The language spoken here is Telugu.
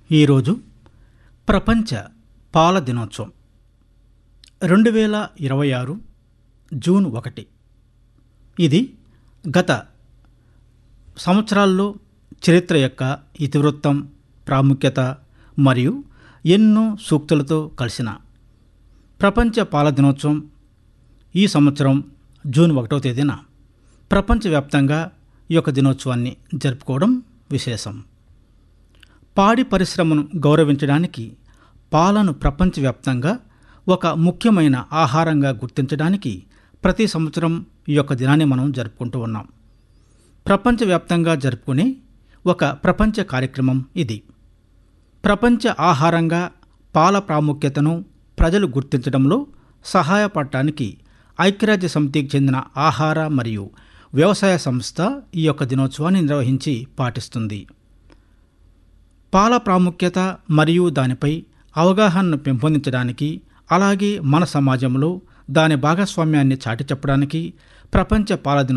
ఈరోజు ప్రపంచ పాల దినోత్సవం రెండు వేల ఇరవై ఆరు జూన్ ఒకటి ఇది గత సంవత్సరాల్లో చరిత్ర యొక్క ఇతివృత్తం ప్రాముఖ్యత మరియు ఎన్నో సూక్తులతో కలిసిన ప్రపంచ పాల దినోత్సవం ఈ సంవత్సరం జూన్ ఒకటో తేదీన ప్రపంచవ్యాప్తంగా ఈ యొక్క దినోత్సవాన్ని జరుపుకోవడం విశేషం పాడి పరిశ్రమను గౌరవించడానికి పాలను ప్రపంచవ్యాప్తంగా ఒక ముఖ్యమైన ఆహారంగా గుర్తించడానికి ప్రతి సంవత్సరం ఈ యొక్క దినాన్ని మనం జరుపుకుంటూ ఉన్నాం ప్రపంచవ్యాప్తంగా జరుపుకునే ఒక ప్రపంచ కార్యక్రమం ఇది ప్రపంచ ఆహారంగా పాల ప్రాముఖ్యతను ప్రజలు గుర్తించడంలో సహాయపడటానికి ఐక్యరాజ్య సమితికి చెందిన ఆహార మరియు వ్యవసాయ సంస్థ ఈ యొక్క దినోత్సవాన్ని నిర్వహించి పాటిస్తుంది పాల ప్రాముఖ్యత మరియు దానిపై అవగాహనను పెంపొందించడానికి అలాగే మన సమాజంలో దాని భాగస్వామ్యాన్ని చాటి చెప్పడానికి ప్రపంచ పాల దినోత్సవం